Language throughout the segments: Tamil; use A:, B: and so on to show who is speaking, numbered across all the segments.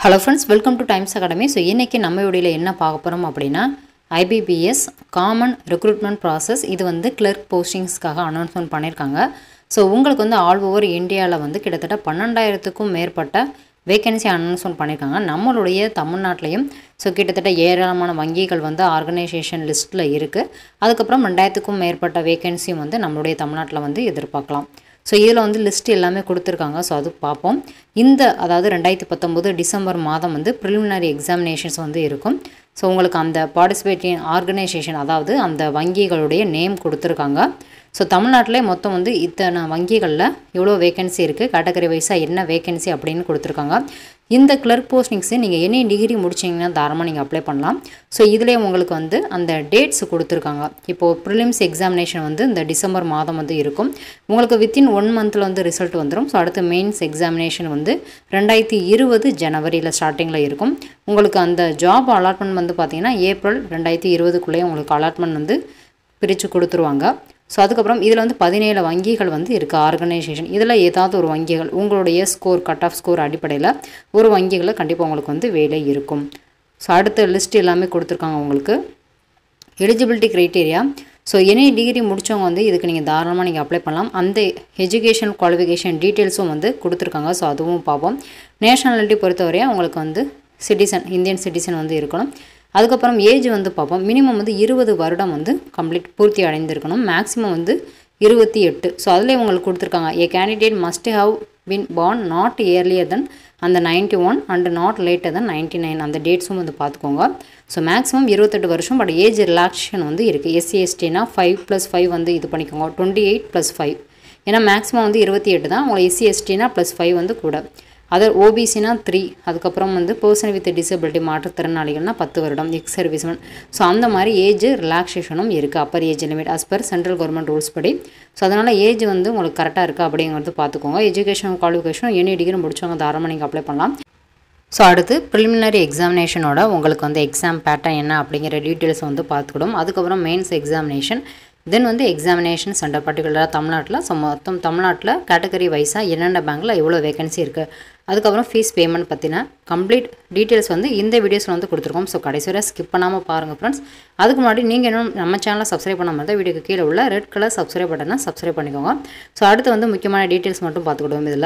A: hello friends welcome to Times Academy so இன்றைக்கி நம்ம வீடியோவில் என்ன பார்க்க போகிறோம் அப்படின்னா ஐபிபிஎஸ் காமன் ரெக்ரூட்மெண்ட் ப்ராசஸ் இது வந்து கிளர்க் போஸ்டிங்ஸ்க்காக அனௌன்ஸ்மெண்ட் பண்ணியிருக்காங்க ஸோ உங்களுக்கு வந்து ஆல் ஓவர் இந்தியாவில் வந்து கிட்டத்தட்ட பன்னெண்டாயிரத்துக்கும் மேற்பட்ட வேகன்சி அனௌன்ஸ்மெண்ட் பண்ணியிருக்காங்க நம்மளுடைய தமிழ்நாட்டிலையும் ஸோ கிட்டத்தட்ட ஏராளமான வங்கிகள் வந்து ஆர்கனைசேஷன் லிஸ்ட்டில் இருக்குது அதுக்கப்புறம் ரெண்டாயிரத்துக்கும் மேற்பட்ட வேகன்சியும் வந்து நம்மளுடைய தமிழ்நாட்டில் வந்து எதிர்பார்க்கலாம் ஸோ இதில் வந்து லிஸ்ட் எல்லாமே கொடுத்துருக்காங்க ஸோ அது பார்ப்போம் இந்த அதாவது ரெண்டாயிரத்தி பத்தொம்போது டிசம்பர் மாதம் வந்து ப்ரிலிமினரி எக்ஸாமினேஷன்ஸ் வந்து இருக்கும் ஸோ உங்களுக்கு அந்த பார்ட்டிசிபேட்டிங் ஆர்கனைசேஷன் அதாவது அந்த வங்கிகளுடைய நேம் கொடுத்துருக்காங்க ஸோ தமிழ்நாட்டிலே மொத்தம் வந்து இத்தனை வங்கிகளில் எவ்வளோ வேகன்சி இருக்குது கேட்டகரி வைஸாக என்ன வேகன்சி அப்படின்னு கொடுத்துருக்காங்க இந்த கிளர்க் போஸ்டிங்ஸு நீங்கள் எனி டிகிரி முடிச்சிங்கன்னா தாராளமாக நீங்கள் அப்ளை பண்ணலாம் ஸோ இதிலே உங்களுக்கு வந்து அந்த டேட்ஸ் கொடுத்துருக்காங்க இப்போது ப்ரிலிம்ஸ் எக்ஸாமினேஷன் வந்து இந்த டிசம்பர் மாதம் வந்து இருக்கும் உங்களுக்கு வித்தின் ஒன் மந்தில் வந்து ரிசல்ட் வந்துடும் ஸோ அடுத்து மெயின்ஸ் எக்ஸாமினேஷன் வந்து ரெண்டாயிரத்தி இருபது ஜனவரியில் ஸ்டார்டிங்கில் இருக்கும் உங்களுக்கு அந்த ஜாப் அலாட்மெண்ட் வந்து பார்த்தீங்கன்னா ஏப்ரல் ரெண்டாயிரத்தி இருபதுக்குள்ளேயே உங்களுக்கு அலாட்மெண்ட் வந்து பிரித்து கொடுத்துருவாங்க ஸோ அதுக்கப்புறம் இதில் வந்து பதினேழு வங்கிகள் வந்து இருக்குது ஆர்கனைசேஷன் இதில் ஏதாவது ஒரு வங்கிகள் உங்களுடைய ஸ்கோர் கட் ஆஃப் ஸ்கோர் அடிப்படையில் ஒரு வங்கிகளில் கண்டிப்பாக உங்களுக்கு வந்து வேலை இருக்கும் ஸோ அடுத்த லிஸ்ட் எல்லாமே கொடுத்துருக்காங்க உங்களுக்கு eligibility criteria so any degree முடித்தவங்க வந்து இதுக்கு நீங்கள் தாராளமாக நீங்கள் அப்ளை பண்ணலாம் அந்த எஜுகேஷன் குவாலிஃபிகேஷன் டீட்டெயில்ஸும் வந்து கொடுத்துருக்காங்க ஸோ அதுவும் பார்ப்போம் நேஷனாலிட்டி பொறுத்தவரையும் உங்களுக்கு வந்து சிட்டிசன் இந்தியன் சிட்டிசன் வந்து இருக்கணும் அதுக்கப்புறம் ஏஜ் வந்து பார்ப்போம் மினிமம் வந்து இருபது வருடம் வந்து கம்ப்ளீட் பூர்த்தி அடைந்திருக்கணும் மேக்ஸிமம் வந்து இருபத்தி எட்டு ஸோ அதில் உங்களுக்கு கொடுத்துருக்காங்க a candidate must have been born not earlier then அந்த ninety one and not later then ninety nine அந்த டேட்ஸும் வந்து பார்த்துக்கோங்க ஸோ மேக்ஸிமம் இருபத்தெட்டு வருஷம் பட் ஏஜ் ரிலாக்ஸேஷன் வந்து இருக்குது எஸ்சி எஸ்டினா ஃபைவ் ப்ளஸ் ஃபைவ் வந்து இது பண்ணிக்கோங்க டுவெண்ட்டி எயிட் ப்ளஸ் ஃபைவ் ஏன்னா மேக்ஸிமம் வந்து இருபத்தி எட்டு தான் உங்களை எஸ்சி எஸ்டினா ப்ளஸ் ஃபைவ் வந்து கூட அதர் ஓபிசினா த்ரீ அதுக்கப்புறம் வந்து பர்சன் வித் டிசபிலிட்டி மாற்றுத்திறனாளிகள்னா பத்து வருடம் எக்ஸ் சர்வீஸ்மேன் ஸோ அந்த மாதிரி ஏஜ் ரிலாக்ஸேஷனும் இருக்குது upper age limit as per central government rules படி ஸோ அதனால் ஏஜ் வந்து உங்களுக்கு கரெக்டாக இருக்கா அப்படிங்கிறது பார்த்துக்கோங்க எஜுகேஷன் குவாலிஃபிகேஷன் எனி டிகிரி முடிச்சவங்க தாராளமாக நீங்கள் அப்ளை பண்ணலாம் ஸோ அடுத்து ப்ரிலிமினரி எக்ஸாமினேஷனோட உங்களுக்கு வந்து எக்ஸாம் பேட்டர்ன் என்ன அப்படிங்கிற டீட்டெயில்ஸ் வந்து பார்த்துக்கிடும் அதுக்கப்புறம் மெயின்ஸ் எக்ஸாமினேஷன் தென் வந்து எக்ஸாமினேஷன் சென்டர் பர்டிகுலராக தமிழ்நாட்டில் ஸோ மொத்தம் தமிழ்நாட்டில் கேட்டகரி வைஸாக என்னென்ன பேங்க்கில் எவ்வளோ வேகன்சி இருக்குது அதுக்கப்புறம் ஃபீஸ் பேமெண்ட் பற்றின கம்ப்ளீட் டீட்டெயில்ஸ் வந்து இந்த வீடியோஸில் வந்து கொடுத்துருக்கோம் ஸோ கடைசி வரை ஸ்கிப் பண்ணாமல் பாருங்கள் ஃப்ரெண்ட்ஸ் அதுக்கு முன்னாடி நீங்கள் இன்னும் நம்ம சேனலை சப்ஸ்கிரைப் பண்ணாமல் இருந்தால் வீடியோக்கு கீழே உள்ள ரெட் கலர் சப்ஸ்கிரைப் பட்டனை சப்ஸ்கிரைப் பண்ணிக்கோங்க ஸோ அடுத்து வந்து முக்கியமான டீட்டெயில்ஸ் மட்டும் பார்த்துக்கிடுவோம் இதில்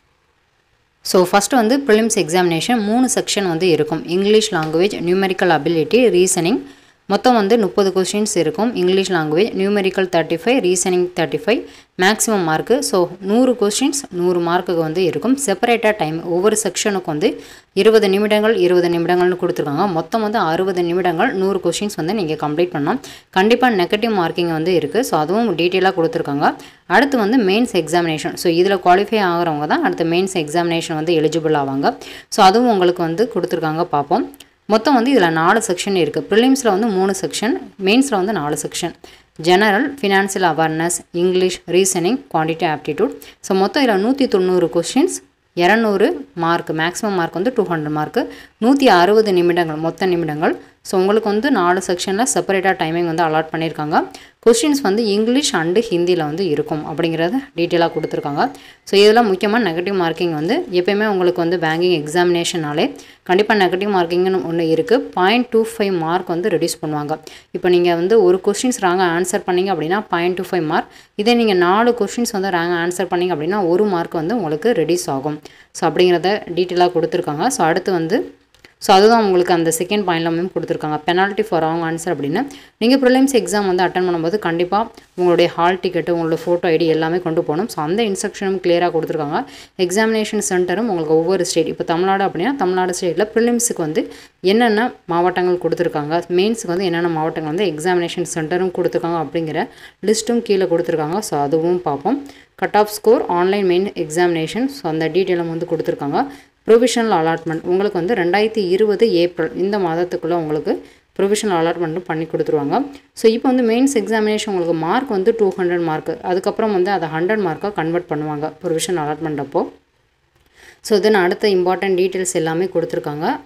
A: ஸோ ஃபஸ்ட்டு வந்து ப்ரிலிம்ஸ் எக்ஸாமினேஷன் மூணு செக்ஷன் வந்து இருக்கும் English language numerical ability reasoning மொத்தம் வந்து முப்பது கொஸ்டின்ஸ் இருக்கும் English language numerical thirty five reasoning thirty five maximum mark so நூறு கொஸ்டின்ஸ் நூறு மார்க்குக்கு வந்து இருக்கும் செப்பரேட்டாக டைம் ஒவ்வொரு செக்ஷனுக்கு வந்து இருபது நிமிடங்கள் இருபது நிமிடங்கள்னு கொடுத்துருக்காங்க மொத்தம் வந்து அறுபது நிமிடங்கள் நூறு கொஸ்டின்ஸ் வந்து நீங்கள் கம்ப்ளீட் பண்ணலாம் கண்டிப்பாக நெகட்டிவ் மார்க்கிங் வந்து இருக்குது ஸோ அதுவும் டீட்டெயிலாக கொடுத்துருக்காங்க அடுத்து வந்து மெயின்ஸ் எக்ஸாமினேஷன் ஸோ இதில் குவாலிஃபை ஆகிறவங்க தான் அடுத்து மெயின்ஸ் எக்ஸாமினேஷன் வந்து எலிஜிபிள் ஆவாங்க ஸோ அதுவும் உங்களுக்கு வந்து கொடுத்துருக்காங்க பார்ப்போம் மொத்தம் வந்து இதில் நாலு செக்ஷன் இருக்குது ப்ரிலிம்ஸில் வந்து மூணு செக்ஷன் மெயின்ஸில் வந்து நாலு section general financial awareness English reasoning quantity aptitude so மொத்தம் இதில் நூற்றி தொண்ணூறு கொஸ்டின்ஸ் இரநூறு மார்க் மேக்ஸிமம் மார்க் வந்து டூ ஹண்ட்ரட் மார்க்கு நூற்றி அறுபது நிமிடங்கள் மொத்த நிமிடங்கள் ஸோ உங்களுக்கு வந்து நாலு செக்ஷனில் செப்பரேட்டாக டைமிங் வந்து அலாட் பண்ணியிருக்காங்க கொஸ்டின்ஸ் வந்து இங்கிலீஷ் அண்டு ஹிந்தியில் வந்து இருக்கும் அப்படிங்கிறத டீட்டெயிலாக கொடுத்துருக்காங்க ஸோ இதெல்லாம் முக்கியமாக நெகட்டிவ் மார்க்கிங் வந்து எப்பயுமே உங்களுக்கு வந்து பேங்கிங் எக்ஸாமினேஷனாலே கண்டிப்பாக நெகட்டிவ் மார்க்கிங்னு ஒன்று இருக்குது பாயிண்ட் டூ ஃபைவ் மார்க் வந்து ரெடியூஸ் பண்ணுவாங்க இப்போ நீங்கள் வந்து ஒரு கொஸ்டின்ஸ் ராங்காக ஆன்சர் பண்ணிங்க அப்படின்னா பாயிண்ட் டூ ஃபைவ் மார்க் இதே நீங்கள் நாலு கொஸ்டின்ஸ் வந்து ராங்காக ஆன்சர் பண்ணிங்க அப்படின்னா ஒரு மார்க் வந்து உங்களுக்கு ரெடியூஸ் ஆகும் ஸோ அப்படிங்கிறத டீட்டெயிலாக கொடுத்துருக்காங்க ஸோ அடுத்து வந்து ஸோ அதுதான் உங்களுக்கு அந்த செகண்ட் பாயிண்ட்லாமே கொடுத்துருக்காங்க பெனால்ட்டி ஃபார் ராங் ஆன்சர் அப்படின்னு நீங்கள் ப்ரிலிம்ஸ் எக்ஸாம் வந்து அட்டன் பண்ணும்போது கண்டிப்பாக உங்களுடைய ஹால் டிக்கெட்டு உங்களோட ஃபோட்டோ ஐடி எல்லாமே கொண்டு போகணும் ஸோ அந்த இன்ஸ்ட்ரக்ஷனும் கிளியராக கொடுத்துருக்காங்க எக்ஸாமினேஷன் சென்டரும் உங்களுக்கு ஒவ்வொரு ஸ்டேட் இப்போ தமிழ்நாடு அப்படின்னா தமிழ்நாடு ஸ்டேட்டில் ப்ரிலிம்ஸுக்கு வந்து என்னென்ன மாவட்டங்கள் கொடுத்துருக்காங்க மெயின்ஸுக்கு வந்து என்னென்ன மாவட்டங்கள் வந்து எக்ஸாமினேஷன் சென்டரும் கொடுத்துருக்காங்க அப்படிங்கிற லிஸ்ட்டும் கீழே கொடுத்துருக்காங்க ஸோ அதுவும் பார்ப்போம் cut off score online main examination so அந்த டீட்டெயிலும் வந்து கொடுத்துருக்காங்க ப்ரொவிஷனல் அலாட்மெண்ட் உங்களுக்கு வந்து ரெண்டாயிரத்தி இருபது ஏப்ரல் இந்த மாதத்துக்குள்ளே உங்களுக்கு ப்ரொவிஷனல் அலாட்மெண்ட்டும் பண்ணி கொடுத்துருவாங்க ஸோ இப்போ வந்து மெயின்ஸ் எக்ஸாமினேஷன் உங்களுக்கு மார்க் வந்து டூ ஹண்ட்ரட் மார்க்கு அதுக்கப்புறம் வந்து அதை ஹண்ட்ரட் மார்க்காக கன்வெர்ட் பண்ணுவாங்க ப்ரொவிஷனல் அலாட்மெண்ட் அப்போது ஸோ தென் அடுத்த இம்பார்ட்டன்ட் டீட்டெயில்ஸ் எல்லாமே கொடுத்துருக்காங்க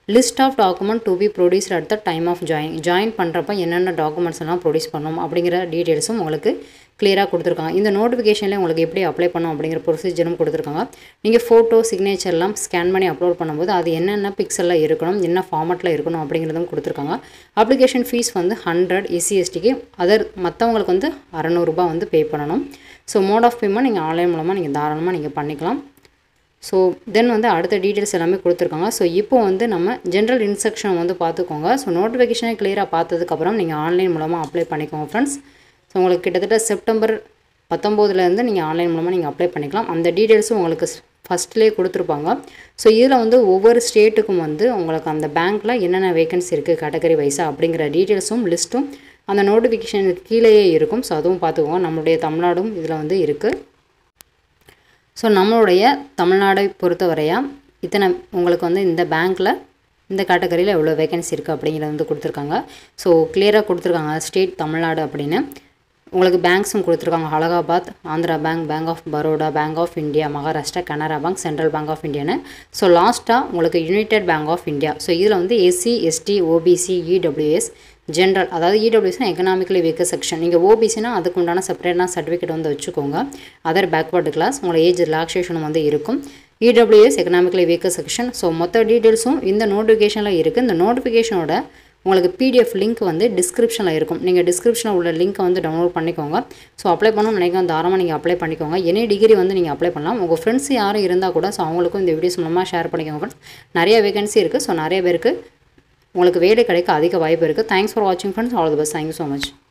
A: list of document to be produced at the time of join join பண்ணுறப்ப என்னென்ன டாக்குமெண்ட்ஸ் எல்லாம் ப்ரொடியூஸ் பண்ணணும் அப்படிங்கிற டீட்டெயில்ஸும் உங்களுக்கு கிளியராக கொடுத்துருக்காங்க இந்த நோட்டிஃபிகேஷனில் உங்களுக்கு எப்படி அப்ளை பண்ணணும் அப்படிங்கிற ப்ரொசீஜரும் கொடுத்துருக்காங்க நீங்கள் ஃபோட்டோ சிக்னேச்சர்லாம் ஸ்கேன் பண்ணி அப்லோட் பண்ணும்போது அது என்னென்ன பிக்சலில் இருக்கணும் என்ன ஃபார்மட்டில் இருக்கணும் அப்படிங்கிறதும் கொடுத்துருக்காங்க அப்ளிகேஷன் ஃபீஸ் வந்து ஹண்ட்ரட் எஸ்சிஎஸ்டிக்கு அதர் மற்றவங்களுக்கு வந்து அறநூறுபா வந்து பே பண்ணணும் ஸோ மோட் ஆஃப் பேமெண்ட் நீங்கள் ஆன்லைன் மூலமாக நீங்கள் தாராளமாக நீங்கள் பண்ணிக்கலாம் ஸோ தென் வந்து அடுத்த டீட்டெயில்ஸ் எல்லாமே கொடுத்துருக்காங்க ஸோ இப்போ வந்து நம்ம ஜென்ரல் இன்ஸ்ட்ரக்ஷன் வந்து பார்த்துக்கோங்க ஸோ நோட்டிஃபிகேஷனை கிளியராக பார்த்ததுக்கப்புறம் நீங்கள் ஆன்லைன் மூலமாக அப்ளை பண்ணிக்கோங்க ஃப்ரெண்ட்ஸ் ஸோ உங்களுக்கு கிட்டத்தட்ட செப்டம்பர் பத்தொம்போதுலேருந்து நீங்கள் ஆன்லைன் மூலமாக நீங்கள் அப்ளை பண்ணிக்கலாம் அந்த டீட்டெயில்ஸும் உங்களுக்கு ஃபஸ்ட்லேயே கொடுத்துருப்பாங்க ஸோ இதில் வந்து ஒவ்வொரு ஸ்டேட்டுக்கும் வந்து உங்களுக்கு அந்த பேங்க்கில் என்னென்ன வேகன்சி இருக்குது கேட்டகரி வைஸாக அப்படிங்கிற டீட்டெயில்ஸும் லிஸ்ட்டும் அந்த நோட்டிஃபிகேஷனுக்கு கீழேயே இருக்கும் ஸோ அதுவும் பார்த்துக்கோங்க நம்மளுடைய தமிழ்நாடும் இதில் வந்து இருக்குது ஸோ நம்மளுடைய தமிழ்நாடை பொறுத்தவரையா இத்தனை உங்களுக்கு வந்து இந்த பேங்க்கில் இந்த கேட்டகரியில் எவ்வளோ வேகன்சி இருக்குது அப்படிங்கிறத வந்து கொடுத்துருக்காங்க ஸோ கிளியராக கொடுத்துருக்காங்க ஸ்டேட் தமிழ்நாடு அப்படின்னு உங்களுக்கு பேங்க்ஸும் கொடுத்துருக்காங்க Allahabad Andhra bank bank of Baroda bank of India Maharashtra Canara bank central bank of இந்தியான்னு ஸோ லாஸ்ட்டாக உங்களுக்கு United bank of India so இதில் வந்து SC ST OBC EWS general அதாவது இடபிள்யூஸ்னா எக்கனாமிக்கலி வீக்கர் செக்ஷன் நீங்கள் ஓபிசினா அதுக்கு உண்டான செப்பரேட்டான சர்டிஃபிகேட் வந்து வச்சுக்கோங்க அதர் பேக்வர்டு கிளாஸ் உங்களோட ஏஜ் ரிலாக்ஸேஷனும் வந்து இருக்கும் EWS economically weaker section so மொத்த டீட்டெயில்ஸும் இந்த நோட்டிஃபிகேஷனில் இருக்குது இந்த நோட்டிஃபிகேஷனோட உங்களுக்கு பிடிஎஃப் லிங்க் வந்து டிஸ்கிரிப்ஷனில் இருக்கும் நீங்கள் டிஸ்கிரிப்ஷனில் உள்ள லிங்க்கை வந்து டவுன்லோட் பண்ணிக்கோங்க ஸோ அப்ளை பண்ணணும்னு நினைக்கிறோம் தாராளமாக நீங்கள் அப்ளை பண்ணிக்கோங்க எனி டிகிரி வந்து நீங்கள் அப்ளை பண்ணலாம் உங்கள் ஃப்ரெண்ட்ஸ் யாரும் இருந்தால் கூட ஸோ அவங்களுக்கும் இந்த வீடியோஸ் மூலமாக ஷேர் பண்ணிக்கோங்க ஃப்ரெண்ட்ஸ் நிறைய வேகன்சி இருக்குது ஸோ நிறைய பேருக்கு உங்களுக்கு வேலை கிடைக்க அதிக வாய்ப்பு இருக்குது தேங்க்ஸ் ஃபார் வாட்சிங் friends all the best thank you so much